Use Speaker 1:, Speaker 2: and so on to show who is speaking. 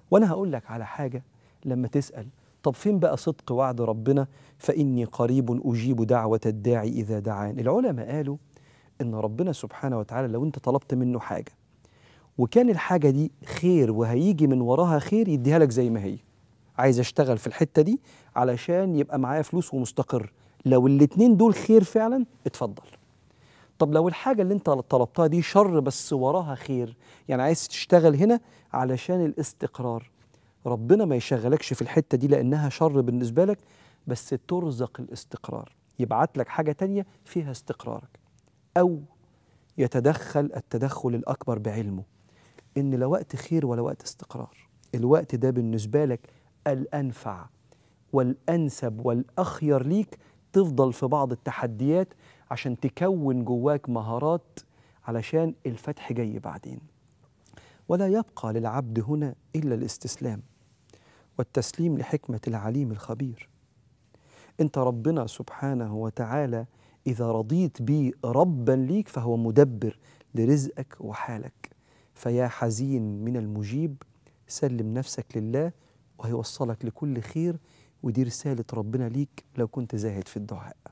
Speaker 1: وأنا هقول لك على حاجة لما تسأل طب فين بقى صدق وعد ربنا فإني قريب أجيب دعوة الداعي إذا دعان العلماء قالوا إن ربنا سبحانه وتعالى لو أنت طلبت منه حاجة وكان الحاجة دي خير وهيجي من وراها خير يديها لك زي ما هي عايز اشتغل في الحتة دي علشان يبقى معايا فلوس ومستقر لو الاتنين دول خير فعلا اتفضل طب لو الحاجة اللي انت طلبتها دي شر بس وراها خير يعني عايز تشتغل هنا علشان الاستقرار ربنا ما يشغلكش في الحتة دي لأنها شر بالنسبة لك بس ترزق الاستقرار يبعت لك حاجة تانية فيها استقرارك أو يتدخل التدخل الأكبر بعلمه إن لا وقت خير ولا وقت استقرار الوقت ده بالنسبة لك الأنفع والأنسب والأخير ليك تفضل في بعض التحديات عشان تكون جواك مهارات علشان الفتح جاي بعدين ولا يبقى للعبد هنا إلا الاستسلام والتسليم لحكمة العليم الخبير أنت ربنا سبحانه وتعالى إذا رضيت بيه ربا ليك فهو مدبر لرزقك وحالك فيا حزين من المجيب سلم نفسك لله وهيوصلك لكل خير ودي رسالة ربنا ليك لو كنت زاهد في الدعاء